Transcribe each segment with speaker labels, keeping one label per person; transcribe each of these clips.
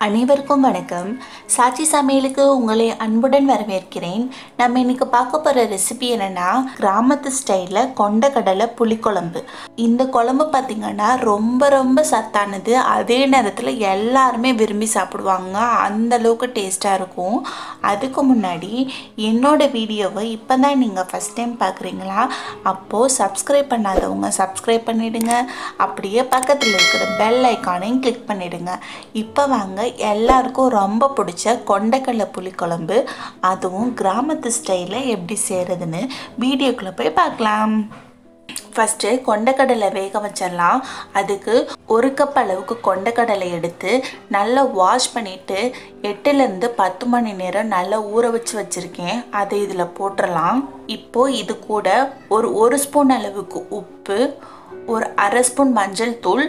Speaker 1: அனைவருக்கும் வணக்கம் சாட்சி சமையலுக்கு உங்களை அன்புடன் வரவேற்கிறேன் நம்ம இன்னைக்கு பார்க்க போகிற ரெசிபி என்னன்னா கிராமத்து ஸ்டைலில் கொண்டக்கடலை புளிக்குழம்பு இந்த குழம்பு பார்த்திங்கன்னா ரொம்ப ரொம்ப சத்தானது அதே நேரத்தில் எல்லாருமே விரும்பி சாப்பிடுவாங்க அந்த அளவுக்கு டேஸ்ட்டாக இருக்கும் அதுக்கு முன்னாடி என்னோட வீடியோவை இப்போ தான் நீங்கள் ஃபஸ்ட் டைம் பார்க்குறீங்களா அப்போது சப்ஸ்கிரைப் பண்ணாதவங்க சப்ஸ்கிரைப் பண்ணிடுங்க அப்படியே பக்கத்தில் இருக்கிற பெல் ஐக்கானையும் கிளிக் பண்ணிடுங்க இப்போ வாங்க எல்லாருக்கும் ரொம்ப பிடிச்ச கொண்டைக்கடலை புளிக்குழம்பு அதுவும் கிராமத்து ஸ்டைலில் எப்படி செய்கிறதுன்னு வீடியோக்குள்ளே போய் பார்க்கலாம் ஃபஸ்ட்டு கொண்டைக்கடலை வேக வச்சிடலாம் அதுக்கு ஒரு கப் அளவுக்கு கொண்டைக்கடலை எடுத்து நல்லா வாஷ் பண்ணிவிட்டு எட்டுலேருந்து பத்து மணி நேரம் நல்லா ஊற வச்சு வச்சுருக்கேன் அதை இதில் போட்டுடலாம் இப்போது இது கூட ஒரு ஒரு ஸ்பூன் அளவுக்கு உப்பு ஒரு அரை ஸ்பூன் மஞ்சள் தூள்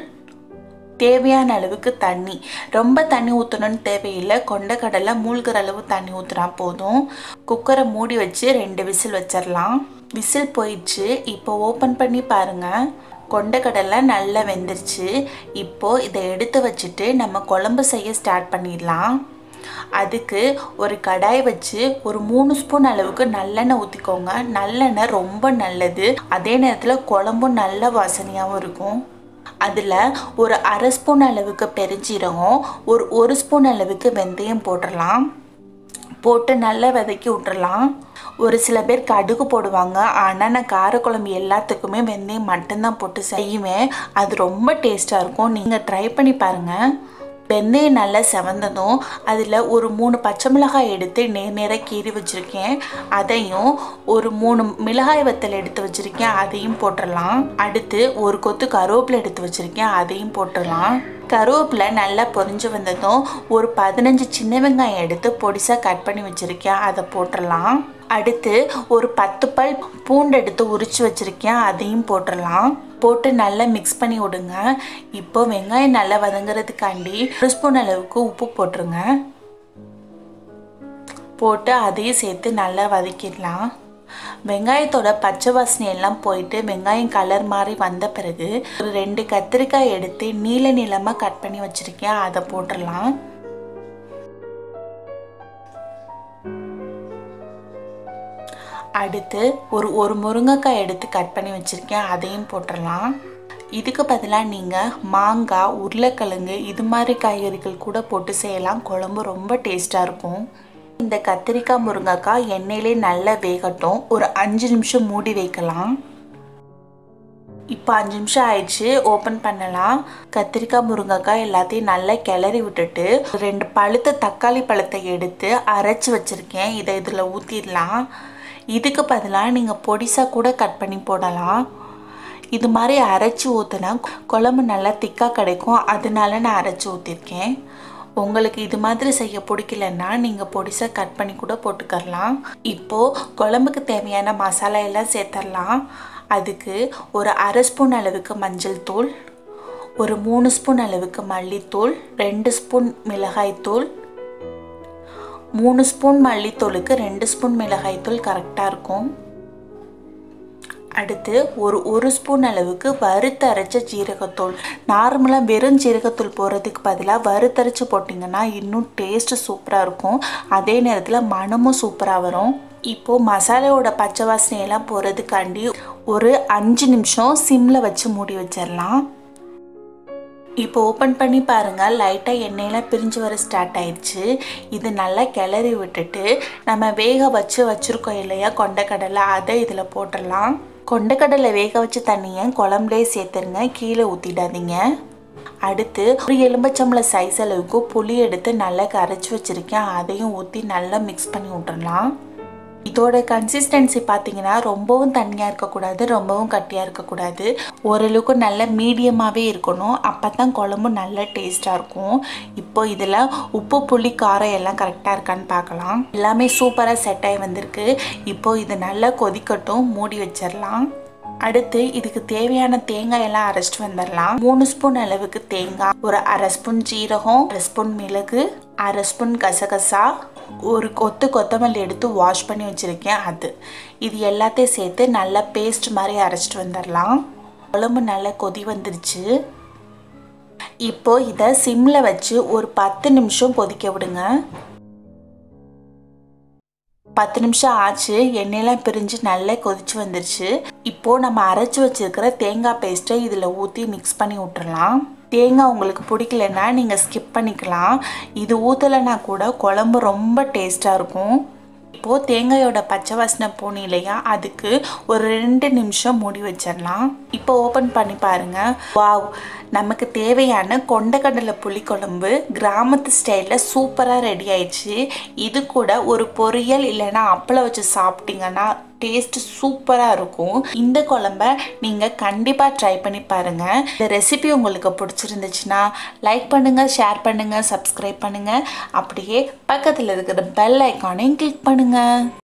Speaker 1: தேவையான அளவுக்கு தண்ணி ரொம்ப தண்ணி ஊற்றணும்னு தேவையில்லை கொண்டக்கடலை மூழ்கிற அளவு தண்ணி ஊற்றினா போதும் குக்கரை மூடி வச்சு ரெண்டு விசில் வச்சிடலாம் விசில் போயிடுச்சு இப்போ ஓப்பன் பண்ணி பாருங்கள் கொண்டக்கடலை நல்லா வெந்துருச்சு இப்போது இதை எடுத்து வச்சுட்டு நம்ம குழம்பு செய்ய ஸ்டார்ட் பண்ணிடலாம் அதுக்கு ஒரு கடாய் வச்சு ஒரு மூணு ஸ்பூன் அளவுக்கு நல்லெண்ணெய் ஊற்றிக்கோங்க நல்லெண்ணெய் ரொம்ப நல்லது அதே நேரத்தில் குழம்பும் நல்ல வாசனையாகவும் இருக்கும் அதில் ஒரு அரை ஸ்பூன் அளவுக்கு பெருஞ்சீரகம் ஒரு ஒரு ஸ்பூன் அளவுக்கு வெந்தயம் போட்டுடலாம் போட்டு நல்லா வதக்கி விட்டுறலாம் ஒரு சில பேர் கடுகு போடுவாங்க ஆனால் நான் காரக்குழம்பு எல்லாத்துக்குமே வெந்தயம் மட்டும்தான் போட்டு செய்வேன் அது ரொம்ப டேஸ்ட்டாக இருக்கும் நீங்கள் ட்ரை பண்ணி பாருங்கள் வெந்தயம் நல்லா செவந்ததும் அதில் ஒரு மூணு பச்சை மிளகாய் எடுத்து நேர் நேராக கீறி வச்சுருக்கேன் அதையும் ஒரு மூணு மிளகாய் வத்தல் எடுத்து வச்சுருக்கேன் அதையும் போட்டுடலாம் அடுத்து ஒரு கொத்து கருவேப்பிலை எடுத்து வச்சுருக்கேன் அதையும் போட்டுடலாம் கருவேப்பிலை நல்லா பொரிஞ்சு வந்ததும் ஒரு பதினஞ்சு சின்ன வெங்காயம் எடுத்து பொடிசாக கட் பண்ணி வச்சுருக்கேன் அதை போட்டுடலாம் அடுத்து ஒரு பத்து பல் பூண்டு எடுத்து உரித்து வச்சுருக்கேன் அதையும் போட்டுடலாம் போட்டு நல்லா மிக்ஸ் பண்ணி விடுங்க இப்போ வெங்காயம் நல்லா வதங்குறதுக்காண்டி ஒரு ஸ்பூன் அளவுக்கு உப்பு போட்டுருங்க போட்டு அதையும் சேர்த்து நல்லா வதக்கிடலாம் வெங்காயத்தோட பச்சை வாசனை எல்லாம் போயிட்டு வெங்காயம் கலர் மாதிரி வந்த பிறகு ஒரு ரெண்டு கத்திரிக்காய் எடுத்து நீல நீளமாக கட் பண்ணி வச்சுருக்கேன் அதை போட்டுடலாம் அடுத்து ஒரு ஒரு முருங்கைக்காய் எடுத்து கட் பண்ணி வச்சுருக்கேன் அதையும் போட்டுடலாம் இதுக்கு பதிலாக நீங்கள் மாங்காய் உருளைக்கிழங்கு இது மாதிரி காய்கறிகள் கூட போட்டு செய்யலாம் குழம்பு ரொம்ப டேஸ்ட்டாக இருக்கும் இந்த கத்திரிக்காய் முருங்கைக்காய் எண்ணெயிலே நல்லா வேகட்டும் ஒரு அஞ்சு நிமிஷம் மூடி வைக்கலாம் இப்போ அஞ்சு நிமிஷம் ஆயிடுச்சு ஓப்பன் பண்ணலாம் கத்திரிக்காய் முருங்கைக்காய் எல்லாத்தையும் நல்லா கிளறி விட்டுட்டு ரெண்டு பழுத்த தக்காளி பழத்தை எடுத்து அரைச்சி வச்சுருக்கேன் இதை இதில் ஊற்றிடலாம் இதுக்கு பதிலாக நீங்கள் பொடிசாக கூட கட் பண்ணி போடலாம் இது மாதிரி அரைச்சி ஊற்றினா குழம்பு நல்லா திக்காக கிடைக்கும் அதனால நான் அரைச்சி ஊற்றிருக்கேன் உங்களுக்கு இது மாதிரி செய்ய பிடிக்கலன்னா நீங்கள் பொடிசாக கட் பண்ணி கூட போட்டுக்கரலாம் இப்போது குழம்புக்கு தேவையான மசாலா எல்லாம் சேர்த்துடலாம் அதுக்கு ஒரு அரை ஸ்பூன் அளவுக்கு மஞ்சள் தூள் ஒரு மூணு ஸ்பூன் அளவுக்கு மல்லித்தூள் ரெண்டு ஸ்பூன் மிளகாய்த்தூள் மூணு ஸ்பூன் மல்லித்தூளுக்கு ரெண்டு ஸ்பூன் மிளகாய்த்தூள் கரெக்டாக இருக்கும் அடுத்து ஒரு ஒரு ஸ்பூன் அளவுக்கு வறுத்து அரைச்ச ஜீரகத்தூள் நார்மலாக வெறும் ஜீரகத்தூள் போடுறதுக்கு பதிலாக வறுத்தரைச்சி போட்டிங்கன்னா இன்னும் டேஸ்ட்டு சூப்பராக இருக்கும் அதே நேரத்தில் மனமும் சூப்பராக வரும் இப்போது மசாலாவோட பச்சை வாசனையெல்லாம் போகிறதுக்காண்டி ஒரு அஞ்சு நிமிஷம் சிம்மில் வச்சு மூடி வச்சிடலாம் இப்போ ஓப்பன் பண்ணி பாருங்கள் லைட்டாக எண்ணெயெல்லாம் பிரிஞ்சு வர ஸ்டார்ட் ஆயிடுச்சு இது நல்லா கிளறி விட்டுட்டு நம்ம வேக வச்சு வச்சுருக்கோம் இல்லையா கொண்டக்கடலை அதை இதில் போட்டுடலாம் கொண்டக்கடலை வேக வச்ச தண்ணியை குழம்புலேயே சேர்த்துருங்க கீழே ஊற்றிடாதீங்க அடுத்து ஒரு எலும்பச்சம்பளை சைஸ் அளவுக்கு புளி எடுத்து நல்லா கரைச்சி வச்சுருக்கேன் அதையும் ஊற்றி நல்லா மிக்ஸ் பண்ணி விட்டுறலாம் இதோட கன்சிஸ்டன்சி பார்த்தீங்கன்னா ரொம்பவும் தண்ணியாக இருக்கக்கூடாது ரொம்பவும் கட்டியாக இருக்கக்கூடாது ஓரளவுக்கு நல்ல மீடியமாகவே இருக்கணும் அப்போ தான் குழம்பு நல்ல டேஸ்ட்டாக இருக்கும் இப்போ இதில் உப்பு புளி காரம் எல்லாம் கரெக்டாக இருக்கான்னு பார்க்கலாம் எல்லாமே சூப்பராக செட் ஆகி வந்திருக்கு இப்போ இது நல்லா கொதிக்கட்டும் மூடி வச்சிடலாம் அடுத்து இதுக்கு தேவையான தேங்காய் எல்லாம் அரைச்சிட்டு வந்துடலாம் மூணு ஸ்பூன் அளவுக்கு தேங்காய் ஒரு அரை ஸ்பூன் ஜீரகம் அரை ஸ்பூன் மிளகு அரை ஸ்பூன் கசகசா ஒரு கொத்து கொத்தமல்லி எடுத்து வாஷ் பண்ணி வச்சுருக்கேன் அது இது எல்லாத்தையும் சேர்த்து நல்லா பேஸ்ட் மாதிரி அரைச்சிட்டு வந்துடலாம் குழம்பு நல்லா கொதி வந்துருச்சு இப்போ இதை சிம்மில் வச்சு ஒரு பத்து நிமிஷம் கொதிக்க விடுங்க பத்து நிமிஷம் ஆச்சு எண்ணெயெல்லாம் பிரிஞ்சு நல்லா கொதிச்சு வந்துருச்சு இப்போது நம்ம அரைச்சி வச்சிருக்கிற தேங்காய் பேஸ்ட்டை இதில் ஊற்றி மிக்ஸ் பண்ணி விட்டுறலாம் தேங்காய் உங்களுக்கு பிடிக்கலன்னா நீங்கள் ஸ்கிப் பண்ணிக்கலாம் இது ஊற்றலைன்னா கூட குழம்பு ரொம்ப டேஸ்ட்டாக இருக்கும் இப்போது தேங்காயோட பச்சை வாசனை போன இல்லையா அதுக்கு ஒரு ரெண்டு நிமிஷம் மூடி வச்சிடலாம் இப்போ ஓப்பன் பண்ணி பாருங்கள் வாவ் நமக்கு தேவையான கொண்டக்கடலை புளிக்குழம்பு கிராமத்து ஸ்டைலில் சூப்பராக ரெடி ஆயிடுச்சு இது கூட ஒரு பொரியல் இல்லைன்னா அப்பளம் வச்சு சாப்பிட்டீங்கன்னா டேஸ்ட் சூப்பராக இருக்கும் இந்த குழம்ப நீங்கள் கண்டிப்பாக ட்ரை பண்ணி பாருங்கள் இந்த ரெசிபி உங்களுக்கு பிடிச்சிருந்துச்சுன்னா லைக் பண்ணுங்கள் ஷேர் பண்ணுங்கள் சப்ஸ்கிரைப் பண்ணுங்கள் அப்படியே பக்கத்தில் இருக்கிற பெல் ஐக்கானையும் கிளிக் பண்ணுங்கள்